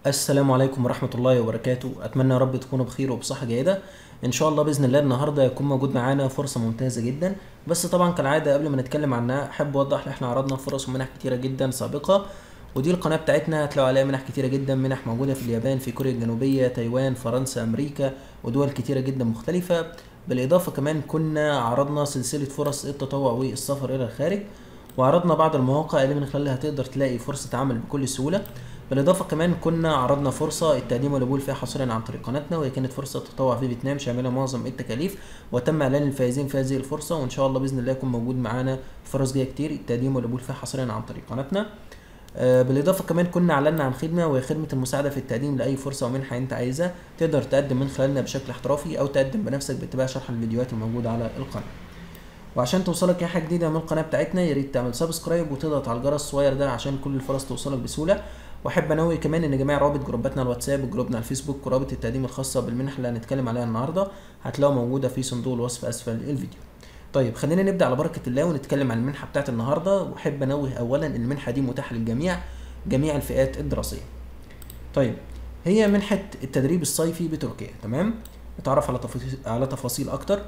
السلام عليكم ورحمة الله وبركاته أتمنى يا رب تكونوا بخير وبصحة جيدة إن شاء الله بإذن الله النهاردة يكون موجود معانا فرصة ممتازة جدا بس طبعا كالعادة قبل ما نتكلم عنها أحب أوضح إن إحنا عرضنا فرص ومنح كتيرة جدا سابقة ودي القناة بتاعتنا هتلاقوا عليها منح كتيرة جدا منح موجودة في اليابان في كوريا الجنوبية تايوان فرنسا أمريكا ودول كتيرة جدا مختلفة بالإضافة كمان كنا عرضنا سلسلة فرص التطوع والسفر إلى الخارج وعرضنا بعض المواقع اللي من خلالها تقدر تلاقي فرصة عمل بكل سهولة بالإضافة كمان كنا عرضنا فرصة التقديم والقبول فيها حصريا عن طريق قناتنا وهي كانت فرصة تطوع في فيتنام شاملة معظم التكاليف وتم إعلان الفائزين في هذه الفرصة وإن شاء الله بإذن الله يكون موجود معانا فرص جاية كتير التقديم والقبول فيها حصريا عن طريق قناتنا آه، بالإضافة كمان كنا أعلنا عن خدمة وهي خدمة المساعدة في التقديم لأي فرصة أو منحة أنت عايزها تقدر تقدم من خلالنا بشكل احترافي أو تقدم بنفسك باتباع شرح الفيديوهات الموجودة على القناة وعشان توصلك اي حاجه جديده من القناه بتاعتنا يا ريت تعمل سبسكرايب وتضغط على الجرس الصغير ده عشان كل الفرص توصلك بسهوله واحب انوه كمان ان جميع روابط جروباتنا الواتساب وجروبنا على الفيسبوك ورابط التقديم الخاصه بالمنح اللي هنتكلم عليها النهارده هتلاقوها موجوده في صندوق الوصف اسفل الفيديو طيب خلينا نبدا على بركه الله ونتكلم عن المنحه بتاعت النهارده واحب انوه اولا ان المنحه دي متاحه للجميع جميع الفئات الدراسيه طيب هي منحه التدريب الصيفي بتركيا تمام نتعرف على تفاصيل على تفاصيل اكتر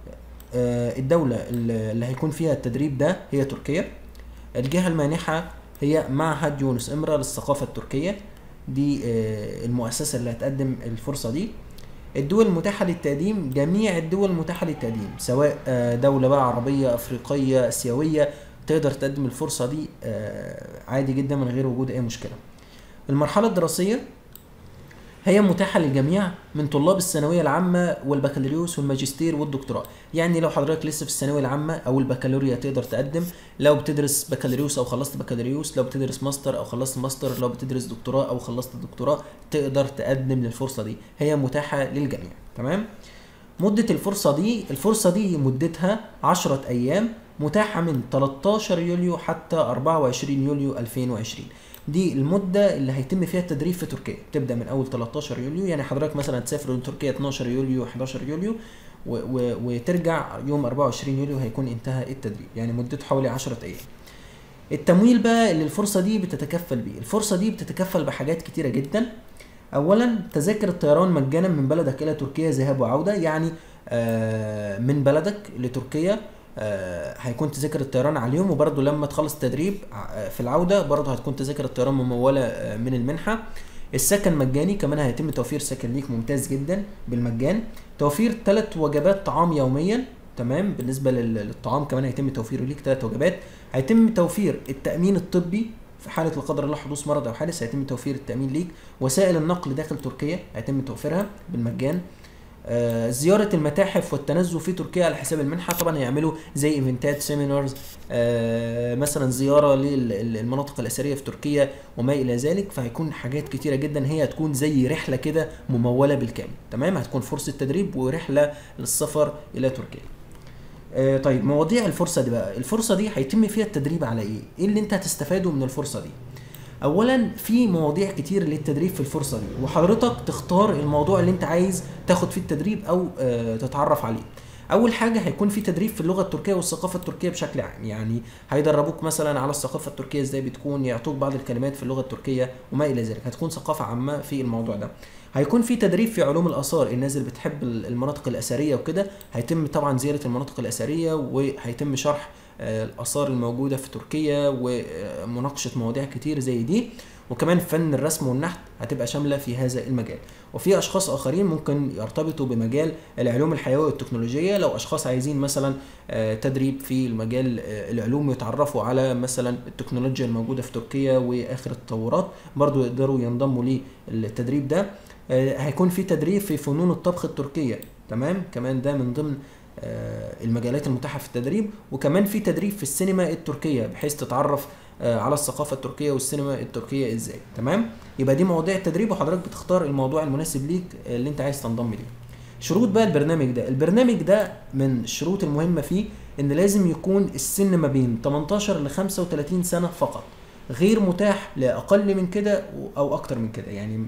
آه، الدولة اللي اللي هيكون فيها التدريب ده هي تركيا الجهة المانحة هي معهد يونس إمرا للثقافة التركية دي آه، المؤسسة اللي هتقدم الفرصة دي الدول المتاحة للتقديم جميع الدول المتاحة للتقديم سواء آه، دولة بقى عربية أفريقية آسيوية تقدر تقدم الفرصة دي آه، عادي جدا من غير وجود أي مشكلة المرحلة الدراسية هي متاحة للجميع من طلاب الثانوية العامة والبكالوريوس والماجستير والدكتوراه يعني لو حضرتك لسه في الثانوية العامة أو البكالوريا تقدر تقدم لو بتدرس بكالوريوس أو خلصت بكالوريوس لو بتدرس ماستر أو خلصت ماستر لو بتدرس دكتوراه أو خلصت دكتوراه تقدر تقدم للفرصة دي هي متاحة للجميع تمام مدة الفرصة دي الفرصة دي مدتها 10 أيام متاحة من 13 يوليو حتى 24 يوليو 2020 دي المدة اللي هيتم فيها التدريب في تركيا بتبدأ من أول 13 يوليو يعني حضرتك مثلا تسافر لتركيا 12 يوليو 11 يوليو و و وترجع يوم 24 يوليو هيكون انتهى التدريب يعني مدته حوالي 10 أيام التمويل بقى اللي الفرصة دي بتتكفل بيه الفرصة دي بتتكفل بحاجات كتيرة جدا اولا تذاكر الطيران مجانا من بلدك الى تركيا ذهاب وعوده يعني آه، من بلدك لتركيا آه، هيكون تذاكر الطيران على اليوم وبرضه لما تخلص التدريب آه، في العوده برضه هتكون تذاكر الطيران مموله آه، من المنحه السكن مجاني كمان هيتم توفير سكن ليك ممتاز جدا بالمجان توفير ثلاث وجبات طعام يوميا تمام بالنسبه لل- للطعام كمان هيتم توفيره ليك ثلاث وجبات هيتم توفير التامين الطبي في حاله لا قدر الله حدوث مرض او حادث هيتم توفير التامين ليك وسائل النقل داخل تركيا هيتم توفيرها بالمجان آه، زيارة المتاحف والتنزه في تركيا على حساب المنحة طبعا هيعملوا زي ايفنتات سيمينارز آه، مثلا زيارة للمناطق الأثرية في تركيا وما إلى ذلك فهيكون حاجات كتيرة جدا هي هتكون زي رحلة كده ممولة بالكامل تمام هتكون فرصة تدريب ورحلة للسفر إلى تركيا آه، طيب مواضيع الفرصة دي بقى الفرصة دي هيتم فيها التدريب على ايه ايه اللي انت هتستفاده من الفرصة دي اولا في مواضيع كتير للتدريب في الفرصة دي وحضرتك تختار الموضوع اللي انت عايز تاخد فيه التدريب او آه، تتعرف عليه اول حاجه هيكون في تدريب في اللغه التركيه والثقافه التركيه بشكل عام يعني هيدربوك مثلا على الثقافه التركيه ازاي بتكون يعطوك بعض الكلمات في اللغه التركيه وما الى ذلك هتكون ثقافه عامه في الموضوع ده هيكون في تدريب في علوم الاثار الناس اللي بتحب المناطق الاثريه وكده هيتم طبعا زياره المناطق الاثريه وهيتم شرح آه، الاثار الموجوده في تركيا ومناقشه مواضيع كتير زي دي وكمان فن الرسم والنحت هتبقى شامله في هذا المجال وفي اشخاص اخرين ممكن يرتبطوا بمجال العلوم الحيويه والتكنولوجيه لو اشخاص عايزين مثلا آه، تدريب في المجال آه، العلوم ويتعرفوا على مثلا التكنولوجيا الموجوده في تركيا واخر التطورات برضو يقدروا ينضموا للتدريب ده آه، هيكون في تدريب في فنون الطبخ التركيه تمام كمان ده من ضمن آه، المجالات المتاحه في التدريب وكمان في تدريب في السينما التركيه بحيث تتعرف آه، على الثقافه التركيه والسينما التركيه ازاي تمام يبقى دي مواضيع التدريب وحضرتك بتختار الموضوع المناسب ليك آه، اللي انت عايز تنضم ليه شروط بقى البرنامج ده البرنامج ده من الشروط المهمه فيه ان لازم يكون السن ما بين 18 ل 35 سنه فقط غير متاح لاقل من كده او اكتر من كده يعني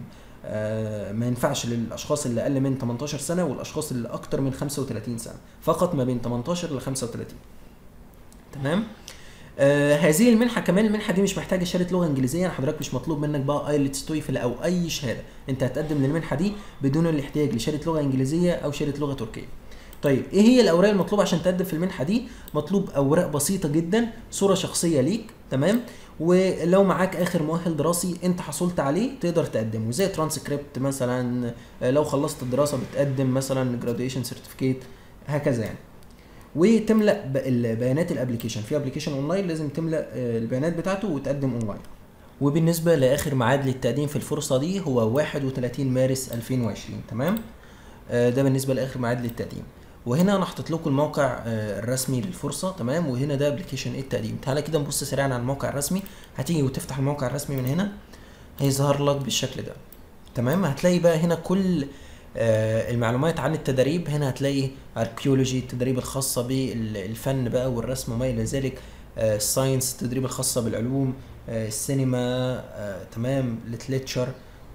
آه، ما ينفعش للاشخاص اللي اقل من 18 سنه والاشخاص اللي اكتر من 35 سنه فقط ما بين 18 ل 35 تمام آه هذه المنحه كمان المنحه دي مش محتاجه شهاده لغه انجليزيه يعني حضرتك مش مطلوب منك بقى ايلتس تويفل او اي شهاده انت هتقدم للمنحه دي بدون الاحتياج لشهاده لغه انجليزيه او شهاده لغه تركيه طيب ايه هي الاوراق المطلوبه عشان تقدم في المنحه دي مطلوب اوراق بسيطه جدا صوره شخصيه ليك تمام ولو معاك اخر مؤهل دراسي انت حصلت عليه تقدر تقدمه زي ترانسكريبت مثلا آه، لو خلصت الدراسه بتقدم مثلا جراديويشن سيرتيفيكيت هكذا يعني وتملا ب- البيانات الابلكيشن في ابلكيشن اونلاين لازم تملا آه، البيانات بتاعته وتقدم اونلاين وبالنسبه لاخر ميعاد للتقديم في الفرصه دي هو 31 مارس 2020 تمام آه، ده بالنسبه لاخر ميعاد للتقديم وهنا انا حاطط لكم الموقع آه، الرسمي للفرصه تمام وهنا ده ابلكيشن ايه التقديم تعالى كده نبص سريعا على الموقع الرسمي هتيجي وتفتح الموقع الرسمي من هنا هيظهر لك بالشكل ده تمام هتلاقي بقى هنا كل آه، المعلومات عن التدريب هنا هتلاقي اركيولوجي التدريب الخاصة بالفن بقى والرسم وما إلى ذلك آه، الساينس التدريب الخاصة بالعلوم آه، السينما آه، تمام ليتريتشر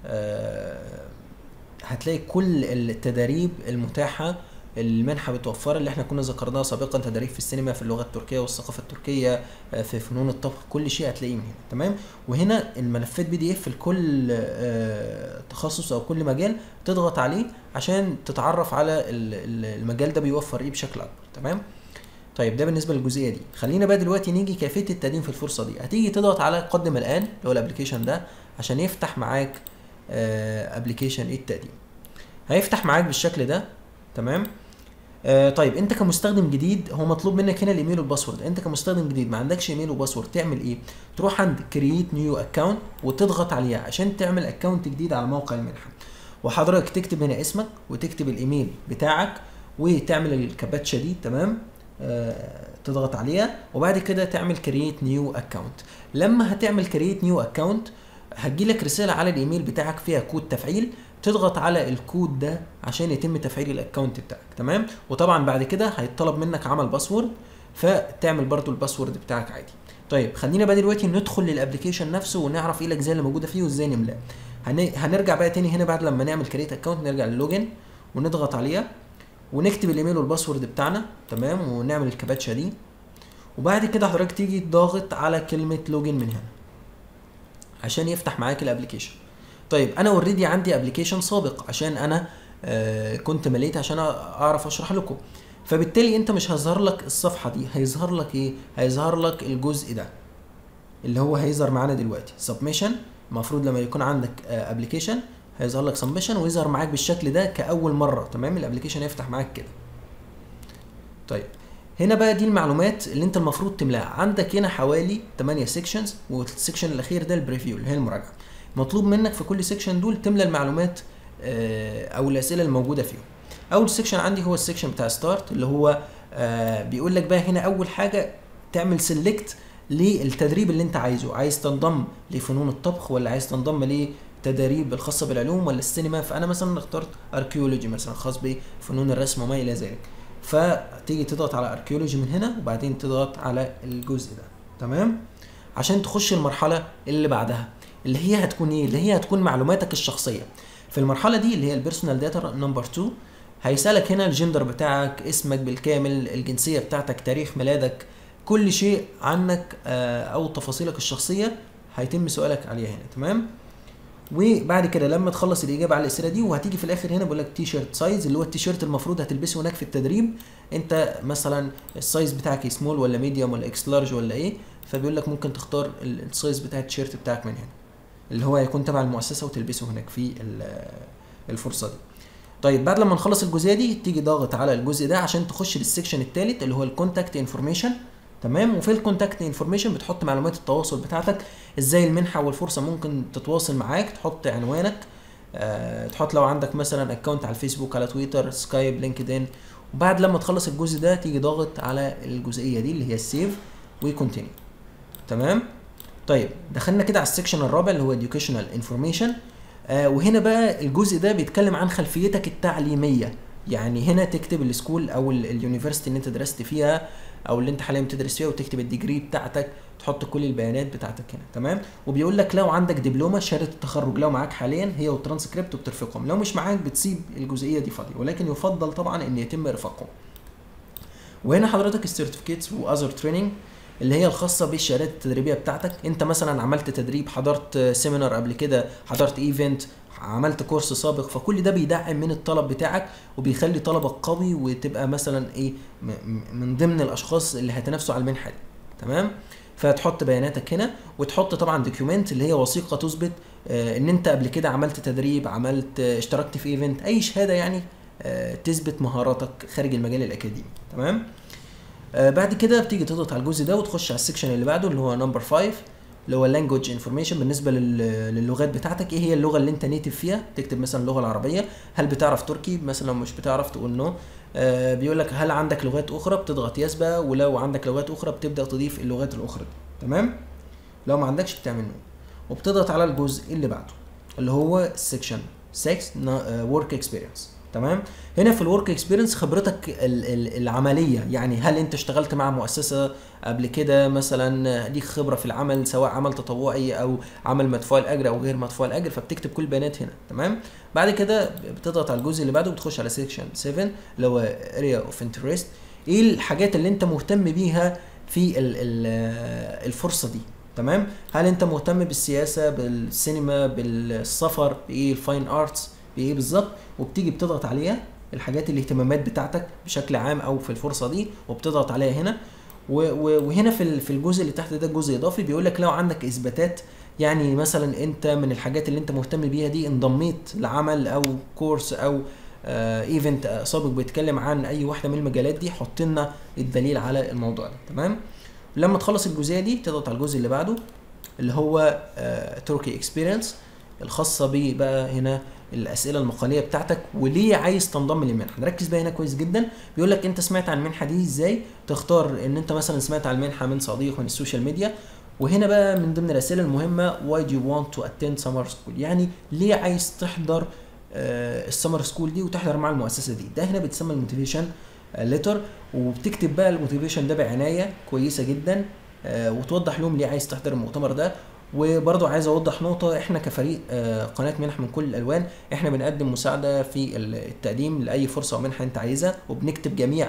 هتلاقي كل التدريب المتاحة المنحة بتوفرها اللي احنا كنا ذكرناها سابقا تدريب في السينما في اللغة التركية والثقافة التركية آه، في فنون الطبخ كل شيء هتلاقيه من هنا تمام وهنا الملفات بي دي اف لكل آه، تخصص او كل مجال تضغط عليه عشان تتعرف على ال- ال- المجال ده بيوفر ايه بشكل اكبر تمام طيب ده بالنسبه للجزئيه دي خلينا بقى دلوقتي نيجي كيفيه التقديم في الفرصه دي هتيجي تضغط على قدم الان اللي هو الابلكيشن ده عشان يفتح معاك ابلكيشن ايه التقديم هيفتح معاك بالشكل ده تمام آه طيب انت كمستخدم جديد هو مطلوب منك هنا الايميل والباسورد انت كمستخدم جديد ما عندكش ايميل وباسورد تعمل ايه تروح عند كرييت نيو اكونت وتضغط عليها عشان تعمل اكونت جديد على موقع المنحه وحضرتك تكتب هنا اسمك وتكتب الايميل بتاعك وتعمل الكابتشا دي تمام آه تضغط عليها وبعد كده تعمل كرييت نيو اكونت لما هتعمل كرييت نيو اكونت هتجيلك رساله على الايميل بتاعك فيها كود تفعيل تضغط على الكود ده عشان يتم تفعيل الاكونت بتاعك تمام وطبعا بعد كده هيطلب منك عمل باسورد فتعمل برضو الباسورد بتاعك عادي طيب خلينا بقى دلوقتي ندخل للابلكيشن نفسه ونعرف ايه الاجزاء اللي موجوده فيه وازاي نملاه هن... هنرجع بقى تاني هنا بعد لما نعمل كريت اكونت نرجع للوجن ونضغط عليها ونكتب الايميل والباسورد بتاعنا تمام ونعمل الكابتشا دي وبعد كده حضرتك تيجي ضاغط على كلمه لوجن من هنا عشان يفتح معاك الابلكيشن طيب انا اوريدي عندي ابلكيشن سابق عشان انا آه كنت مليت عشان اعرف اشرح لكم فبالتالي انت مش هيظهر لك الصفحه دي هيظهر لك ايه هيظهر لك الجزء ده اللي هو هيظهر معانا دلوقتي سبمشن المفروض لما يكون عندك ابلكيشن هيظهر لك سبمشن ويظهر معاك بالشكل ده كاول مره تمام الابلكيشن هيفتح معاك كده طيب هنا بقى دي المعلومات اللي انت المفروض تملاها عندك هنا حوالي 8 سيكشنز والسيكشن الاخير ده البريفيو اللي هي المراجعه مطلوب منك في كل سيكشن دول تملى المعلومات آه، او الاسئله الموجوده فيهم اول سيكشن عندي هو السيكشن بتاع ستارت اللي هو آه، بيقول لك بقى هنا اول حاجه تعمل سيلكت للتدريب اللي انت عايزه عايز تنضم لفنون الطبخ ولا عايز تنضم لتدريب الخاصه بالعلوم ولا السينما فانا مثلا اخترت اركيولوجي مثلا خاص بفنون الرسم وما الى ذلك فتيجي تضغط على اركيولوجي من هنا وبعدين تضغط على الجزء ده تمام عشان تخش المرحله اللي بعدها اللي هي هتكون ايه اللي هي هتكون معلوماتك الشخصيه في المرحله دي اللي هي البيرسونال داتا نمبر 2 هيسالك هنا الجندر بتاعك اسمك بالكامل الجنسيه بتاعتك تاريخ ميلادك كل شيء عنك آه، او تفاصيلك الشخصيه هيتم سؤالك عليها هنا تمام وبعد كده لما تخلص الاجابه على الاسئله دي وهتيجي في الاخر هنا بيقول لك تي شيرت سايز اللي هو التي شيرت المفروض هتلبسه هناك في التدريب انت مثلا السايز بتاعك سمول ولا ميديوم ولا اكس لارج ولا ايه فبيقول لك ممكن تختار ال- السايز بتاع التيشيرت بتاعك من هنا اللي هو هيكون تبع المؤسسه وتلبسه هناك في ال- الفرصه دي طيب بعد لما نخلص الجزئيه دي تيجي ضاغط على الجزء ده عشان تخش للسكشن الثالث اللي هو الكونتاكت انفورميشن تمام وفي الكونتاكت انفورميشن بتحط معلومات التواصل بتاعتك ازاي المنحه والفرصه ممكن تتواصل معاك تحط عنوانك أه تحط لو عندك مثلا اكونت على الفيسبوك على تويتر سكايب لينكدين وبعد لما تخلص الجزء ده تيجي ضاغط على الجزئيه دي اللي هي السيف وكونتينيو تمام طيب دخلنا كده على السكشن الرابع اللي هو educational information آه وهنا بقى الجزء ده بيتكلم عن خلفيتك التعليميه يعني هنا تكتب السكول او ال- اليونيفرسيتي اللي انت درست فيها او اللي انت حاليا بتدرس فيها وتكتب الديجري بتاعتك تحط كل البيانات بتاعتك هنا تمام وبيقول لك لو عندك دبلومه شهاده التخرج لو معاك حاليا هي والترانسكريبت وبترفقهم لو مش معاك بتسيب الجزئيه دي فاضيه ولكن يفضل طبعا ان يتم ارفاقهم وهنا حضرتك السيرتيفيكيتس واذر تريننج اللي هي الخاصه بالشهادات التدريبيه بتاعتك انت مثلا عملت تدريب حضرت سيمينار قبل كده حضرت ايفنت عملت كورس سابق فكل ده بيدعم من الطلب بتاعك وبيخلي طلبك قوي وتبقى مثلا ايه م- م- من ضمن الاشخاص اللي هيتنافسوا على المنحه دي تمام فتحط بياناتك هنا وتحط طبعا دوكيومنت اللي هي وثيقه تثبت آه، ان انت قبل كده عملت تدريب عملت آه، اشتركت في ايفنت اي شهاده يعني آه، تثبت مهاراتك خارج المجال الاكاديمي تمام آه، بعد كده بتيجي تضغط على الجزء ده وتخش على السكشن اللي بعده اللي هو نمبر 5 اللي هو اللانجوج انفورميشن بالنسبه لل- للغات بتاعتك ايه هي اللغه اللي انت نيتف فيها تكتب مثلا اللغه العربيه هل بتعرف تركي مثلا لو مش بتعرف تقول نو آه بيقول لك هل عندك لغات اخرى بتضغط يس بقى ولو عندك لغات اخرى بتبدا تضيف اللغات الاخرى دي تمام لو ما عندكش بتعمل نو وبتضغط على الجزء اللي بعده اللي هو سيكشن 6 ورك اكسبيرينس تمام هنا في الورك اكسبيرينس خبرتك ال- ال- العمليه يعني هل انت اشتغلت مع مؤسسه قبل كده مثلا ليك خبره في العمل سواء عمل تطوعي او عمل مدفوع الاجر او غير مدفوع الاجر فبتكتب كل البيانات هنا تمام بعد كده بتضغط على الجزء اللي بعده وبتخش على سيكشن 7 اللي هو اريا اوف انترست ايه الحاجات اللي انت مهتم بيها في ال ال الفرصه دي تمام هل انت مهتم بالسياسه بالسينما بالسفر بايه الفاين ارتس بايه بالظبط وبتيجي بتضغط عليها الحاجات الاهتمامات بتاعتك بشكل عام او في الفرصه دي وبتضغط عليها هنا و- و- وهنا في ال- في الجزء اللي تحت ده جزء اضافي بيقول لك لو عندك اثباتات يعني مثلا انت من الحاجات اللي انت مهتم بيها دي انضميت لعمل او كورس او ايفنت آه سابق بيتكلم عن اي واحده من المجالات دي حط لنا الدليل على الموضوع ده تمام لما تخلص الجزئيه دي تضغط على الجزء اللي بعده اللي هو تركي اكسبيرينس الخاصه بيه بقى هنا الاسئله المقاليه بتاعتك وليه عايز تنضم للمنحه نركز بقى هنا كويس جدا بيقول لك انت سمعت عن المنحه دي ازاي تختار ان انت مثلا سمعت عن المنحه من صديق من السوشيال ميديا وهنا بقى من ضمن الاسئله المهمه why do you want to attend summer school يعني ليه عايز تحضر آه، السمر سكول دي وتحضر مع المؤسسه دي ده هنا بيتسمى الموتيفيشن ليتر وبتكتب بقى الموتيفيشن ده بعنايه كويسه جدا آه، وتوضح لهم ليه عايز تحضر المؤتمر ده وبرضه عايز اوضح نقطه احنا كفريق آه، قناه منح من كل الالوان احنا بنقدم مساعده في التقديم لاي فرصه او منحه انت عايزها وبنكتب جميع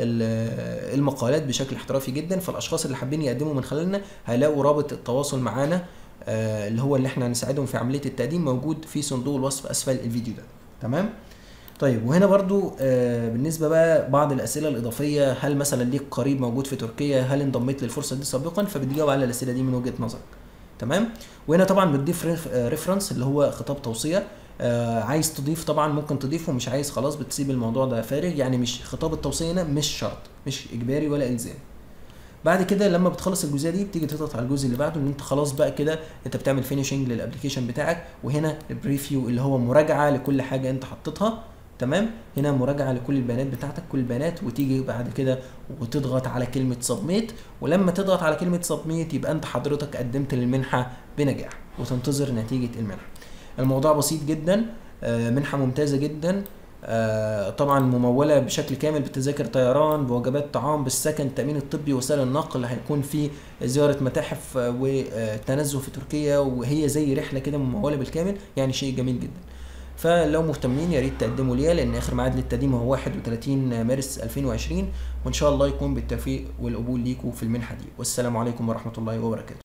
ال- المقالات بشكل احترافي جدا فالاشخاص اللي حابين يقدموا من خلالنا هيلاقوا رابط التواصل معانا آه، اللي هو اللي احنا هنساعدهم في عمليه التقديم موجود في صندوق الوصف اسفل الفيديو ده تمام طيب وهنا برضو آه بالنسبه بقى بعض الاسئله الاضافيه هل مثلا ليك قريب موجود في تركيا هل انضميت للفرصه دي سابقا فبتجاوب على الاسئله دي من وجهه نظرك تمام وهنا طبعا بتضيف ريف- آه، ريفرنس اللي هو خطاب توصيه آه عايز تضيف طبعا ممكن تضيفه مش عايز خلاص بتسيب الموضوع ده فارغ يعني مش خطاب التوصيه هنا مش شرط مش اجباري ولا الزام بعد كده لما بتخلص الجزئيه دي بتيجي تضغط على الجزء اللي بعده ان انت خلاص بقى كده انت بتعمل فينيشنج للابلكيشن بتاعك وهنا البريفيو اللي هو مراجعه لكل حاجه انت حطيتها تمام هنا مراجعه لكل البيانات بتاعتك كل البيانات وتيجي بعد كده وتضغط على كلمه سبميت ولما تضغط على كلمه سبميت يبقى انت حضرتك قدمت للمنحه بنجاح وتنتظر نتيجه المنحه الموضوع بسيط جدا آه، منحه ممتازه جدا آه، طبعا مموله بشكل كامل بتذاكر طيران بوجبات طعام بالسكن التامين الطبي وسائل النقل هيكون في زياره متاحف آه، وتنزه في تركيا وهي زي رحله كده مموله بالكامل يعني شيء جميل جدا فلو مهتمين يا ريت تقدموا ليا لان اخر ميعاد للتقديم هو 31 مارس 2020 وان شاء الله يكون بالتوفيق والقبول ليكم في المنحه دي والسلام عليكم ورحمه الله وبركاته